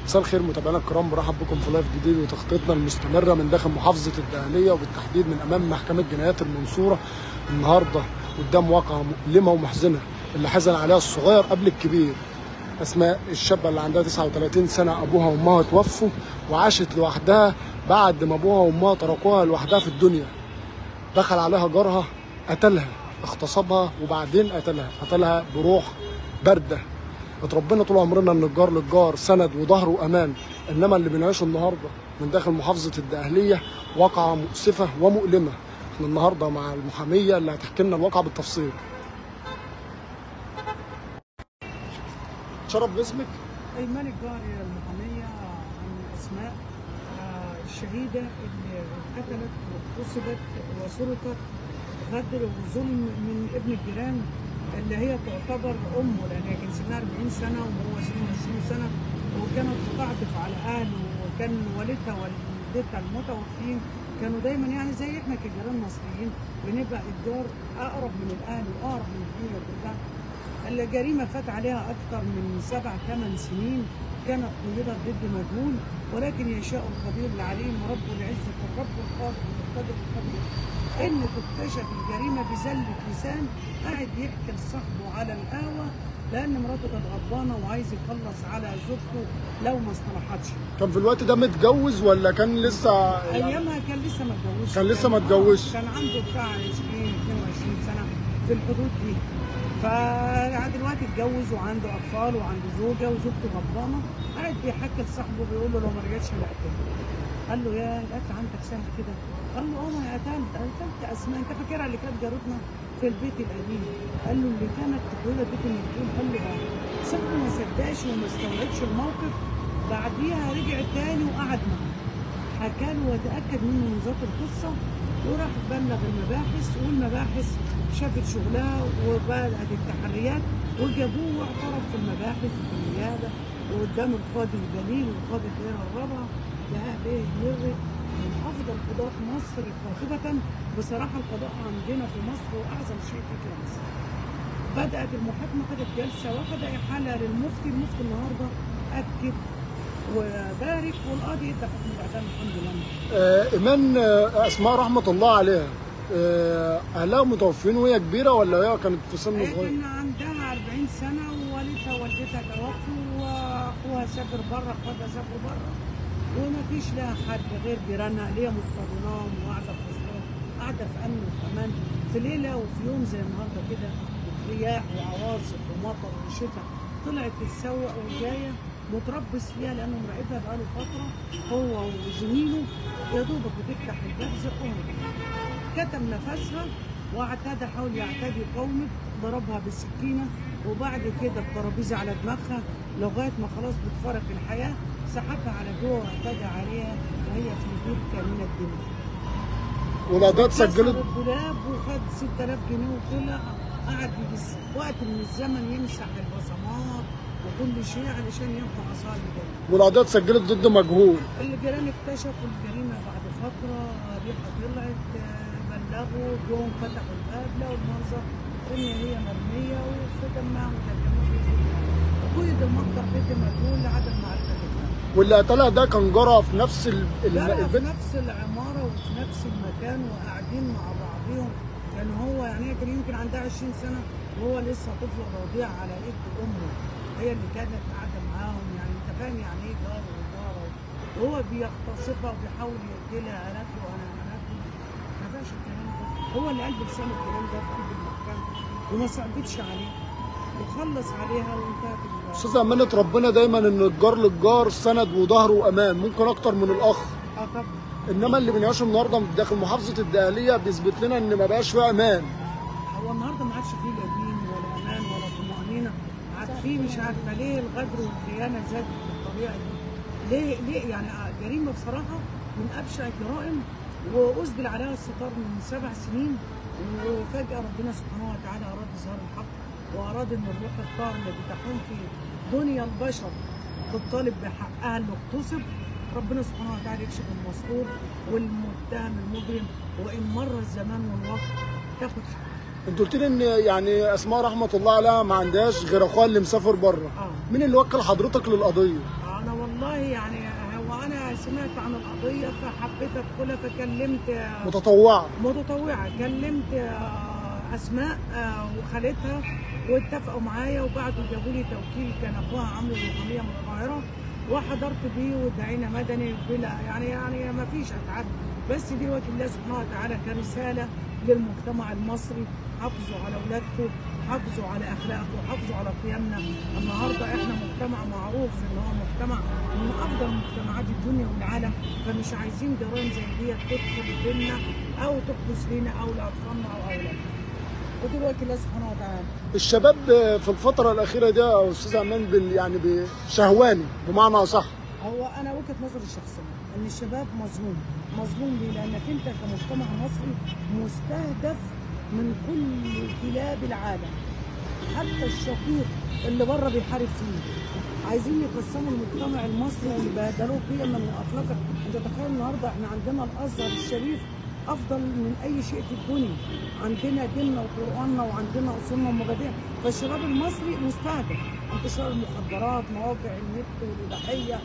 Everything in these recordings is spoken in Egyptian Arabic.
مساء الخير متابعينا الكرام برحب بكم في لايف جديد وتغطيتنا المستمره من داخل محافظه الدقهليه وبالتحديد من امام محكمه جنايات المنصوره النهارده قدام واقعه مؤلمه ومحزنه اللي حزن عليها الصغير قبل الكبير اسماء الشابه اللي عندها 39 سنه ابوها وامها توفوا وعاشت لوحدها بعد ما ابوها وامها تركوها لوحدها في الدنيا دخل عليها جارها قتلها اغتصبها وبعدين قتلها قتلها بروح بارده اتربينا طول عمرنا ان الجار للجار سند وظهر وامان انما اللي بنعيشه النهارده من داخل محافظه الدقهليه واقعه مؤسفه ومؤلمه احنا النهارده مع المحاميه اللي هتحكي لنا الواقعه بالتفصيل تشرف باسمك ايمان الجاري المحاميه عن اسماء آه، الشهيده اللي قتلت واغتصبت وسرقت غدر وظلم من ابن الجيران اللي هي تعتبر امه لان هي كان سنها 40 سنه وهو سنه 20 سنه وكانت بتعطف على اهله وكان والدها ووالدتها المتوفين كانوا دايما يعني زي احنا كجيران مصريين بنبقى الجار اقرب من الاهل واقرب من الدنيا كلها الجريمة فات عليها أكثر من سبع ثمان سنين كانت قيدت ضد مجهول ولكن يشاء القدير العليم رب العزة الرب القادر القادر القدير إن تكتشف الجريمة بزلة لسان قاعد يحكي لصاحبه على القهوة لأن مراته كانت غضبانة وعايز يخلص على زوجته لو ما اصطلحتش كان في الوقت ده متجوز ولا كان لسه يعني ايامها كان لسه ما اتجوزش كان لسه ما اتجوزش. كان عنده بتاع 20 22 سنه في الحدود دي فدلوقتي اتجوز وعنده اطفال وعنده زوجه وزوجته غضبانه قاعد بيحكي لصاحبه بيقول له لو ما رجعتش انا هقتلك قال له يا القتل عندك سهل كده قال له اه ما انا قتلت قتلت اسماء انت فاكرها اللي كانت جارتنا في البيت القديم قال له اللي كانت تقولها بيت المجهول قال له اه صاحبه ما صدقش وما استوعبش الموقف بعديها رجع تاني وقعد معاه حكى له وتاكد منه من ذات القصه وراح بلغ المباحث والمباحث شافت شغلها وبدات التحريات وجابوه واعترف في المباحث وفي النيابه وقدام القاضي الجليل والقاضي الدائره الرابعه لقى ايه يري من افضل قضاة مصر قاطبة بصراحه القضاء عندنا في مصر هو اعظم شيء في مصر. بدات المحاكمه خدت جلسه واخد احاله للمفتي المفتي النهارده اكد وبارك والقاضي ادى حكم الاعدام الحمد لله آه ايمان آه اسماء رحمه الله عليها آه اهلها متوفين وهي كبيره ولا هي كانت في سن هي صغير كان عندها 40 سنه ووالدها ووالدتها توفوا واخوها سافر بره اخواتها سافروا بره وما فيش لها حد غير جيرانها اللي هي مستضناهم وقاعده في وسطهم قاعده في امن وفي امان في ليله وفي يوم زي النهارده كده رياح وعواصف ومطر وشتاء طلعت تتسوق وجايه متربص ليها لانه مراقبها بقاله فتره هو وزميله يا دوبك بتفتح الباب زقهم كتم نفسها واعتدى حاول يعتدي قومه ضربها بالسكينه وبعد كده بترابيزه على دماغها لغايه ما خلاص بتفارق الحياه سحبها على جوه واعتدى عليها وهي في بركه من الدماء والقضيه كسر اتسجلت الدولاب وخد 6000 جنيه وطلع قعد يجي وقت من الزمن يمسح البصمات وكل شيء علشان يمحو اثار الجريمه والقضيه اتسجلت ضد مجهول الجيران اكتشفوا الجريمه بعد فتره ريحه طلعت آه، بلغوا جم فتحوا الباب لقوا المنظر ان هي مرميه وفي دمها مترجمه في قيد المقطع بيت مجهول لعدم معرفه الفعل واللي قتلها ده كان جارها في نفس ال- ال- لا في البيت نفس العماره وفي نفس المكان وقاعدين مع بعضهم كان هو يعني هي كان يمكن عندها 20 سنه وهو لسه طفل رضيع على ايد امه هي اللي كانت قاعده معاهم يعني انت فاهم يعني ايه جار وجاره وهو بيغتصبها وبيحاول يقتلها قالت له انا قالت له ما فيهاش الكلام ده هو اللي قال بلسان الكلام ده في قلب المحكمه وما صعبتش عليه وخلص عليها وانتهت ال- استاذ امانه ربنا دايما ان الجار للجار سند وظهر وامان ممكن اكتر من الاخ اه طبعا انما اللي بنعيشه النهارده داخل محافظه الدقهليه بيثبت لنا ان ما بقاش فيها امان هو النهارده ما عادش فيه لا دين ولا امان ولا طمانينه عاد فيه مش عارفه ليه الغدر والخيانه زادت بالطريقه دي ليه ليه يعني جريمه بصراحه من ابشع الجرائم واسدل عليها الستار من سبع سنين وفجاه ربنا سبحانه وتعالى اراد اظهار الحق واراد ان الروح الطاهره اللي بتحوم في دنيا البشر تطالب بحقها اللي اغتصب ربنا سبحانه وتعالى يكشف المستور والمتهم المجرم وان مر الزمان والوقت تاخد حقها انت قلت لي ان يعني اسماء رحمه الله عليها ما عندهاش غير اخوها اللي مسافر بره اه مين اللي وكل حضرتك للقضيه انا والله والله يعني هو انا سمعت عن القضيه فحبيت ادخلها فكلمت متطوعه متطوعه كلمت آه، اسماء آه، وخالتها واتفقوا معايا وبعدوا جابوا لي توكيل كان اخوها عامل المحاميه من القاهره وحضرت بيه ودعينا مدني بلا يعني يعني ما فيش اتعب بس دلوقتي الله سبحانه وتعالى كرساله للمجتمع المصري حافظوا على اولادكم حافظوا على اخلاقكم حافظوا على قيمنا النهارده احنا مجتمع معروف ان هو مجتمع من افضل مجتمعات الدنيا والعالم فمش عايزين جرائم زي دي تدخل بينا او تحدث لنا او لاطفالنا او اولادنا ودلوقتي الله سبحانه وتعالى الشباب في الفتره الاخيره دي يا استاذ امان بال يعني بشهواني بمعنى اصح هو انا وجهه نظري الشخصيه ان الشباب مظلوم مظلوم ليه؟ لانك انت كمجتمع مصري مستهدف من كل كلاب العالم حتى الشقيق اللي بره بيحارب فيه عايزين يقسموا المجتمع المصري ويبهدلوه قيما واخلاقا انت تخيل النهارده احنا عندنا الازهر الشريف افضل من اي شيء في الدنيا عندنا ديننا وقراننا وعندنا اصولنا ومبادئنا فالشباب المصري مستهدف انتشار المخدرات مواقع النت والاباحيه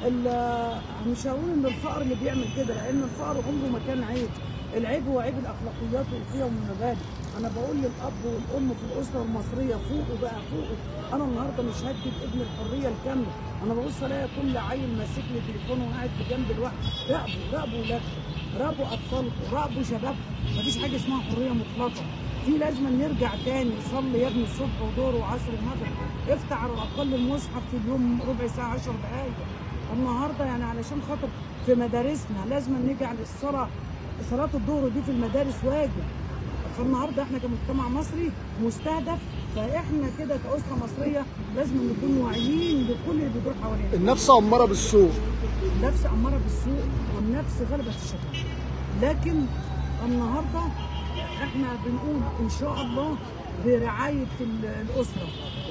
ال- مش هقول ان الفقر اللي بيعمل كده لان الفقر عمره ما كان عيب العيب هو عيب الاخلاقيات والقيم والمبادئ انا بقول للاب والام في الاسره المصريه فوقوا بقى فوقوا انا النهارده مش هدي ابن الحريه الكامله انا ببص الاقي كل عيل ماسك لي تليفونه وقاعد في جنب الواحد راقبوا راقبوا ولادكم راقبوا اطفالكم راقبوا شبابكم مفيش حاجه اسمها حريه مطلقه في لازم نرجع تاني صلي يا ابني الصبح وظهر وعصر ومغرب افتح على الاقل المصحف في اليوم ربع ساعه 10 دقائق النهارده يعني علشان خاطر في مدارسنا لازم نجعل الصلاه صلاه الظهر دي في المدارس واجب فالنهارده احنا كمجتمع مصري مستهدف فاحنا كده كاسره مصريه لازم نكون واعيين لكل اللي بيدور حوالينا النفس اماره بالسوء النفس اماره بالسوء والنفس غلبت الشيطان لكن النهارده احنا بنقول ان شاء الله برعايه ال- الاسره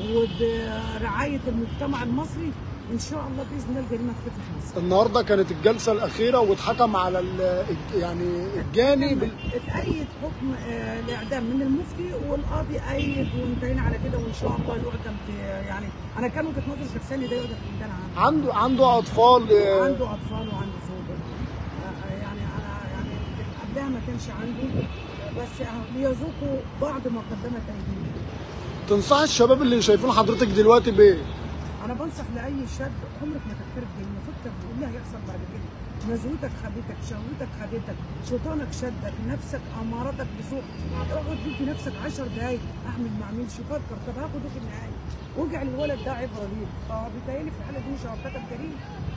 وبرعايه المجتمع المصري ان شاء الله باذن الله الجريمه تخف في مصر النهارده كانت الجلسه الاخيره واتحكم على ال- يعني الجاني بال... اتأيد حكم آه، الإعدام من المفتي والقاضي أيد وانتهينا على كده وإن شاء الله يعدم في يعني أنا كان وجهة نظري الشخصية إن ده يعدم في الميدان عام عنده عنده اطفال آه، عنده أطفال وعنده زوجة آه، يعني أنا يعني قبلها ما كانش عنده بس آه، ليذوقوا بعض ما قدمت أيديهم تنصح الشباب اللي شايفين حضرتك دلوقتي بايه؟ أنا بنصح لأي شاب عمرك ما تفكر في إنه فكر في اللي هيحصل بعد كده نزوتك خدتك شهوتك خدتك شيطانك شدك نفسك امارتك بسوء اقعد تدي نفسك 10 دقايق اعمل ما اعملش فكر طب هاخد ايه في النهايه واجعل الولد ده عبره ليك فبالتالي في الحاله دي مش هرتكب جريمه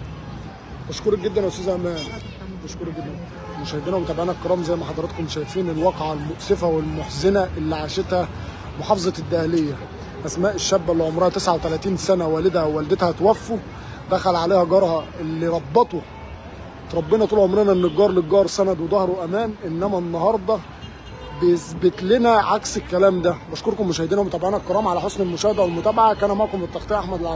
بشكرك جدا يا استاذ امان بشكرك جدا مشاهدينا ومتابعينا الكرام زي ما حضراتكم شايفين الواقعه المؤسفه والمحزنه اللي عاشتها محافظه الدهليه اسماء الشابه اللي عمرها 39 سنه والدها ووالدتها توفوا دخل عليها جارها اللي ربته ربنا طول عمرنا ان الجار للجار سند وظهر وامان انما النهارده بيثبت لنا عكس الكلام ده بشكركم مشاهدينا ومتابعينا الكرام على حسن المشاهده والمتابعه كان معكم التغطيه احمد العبد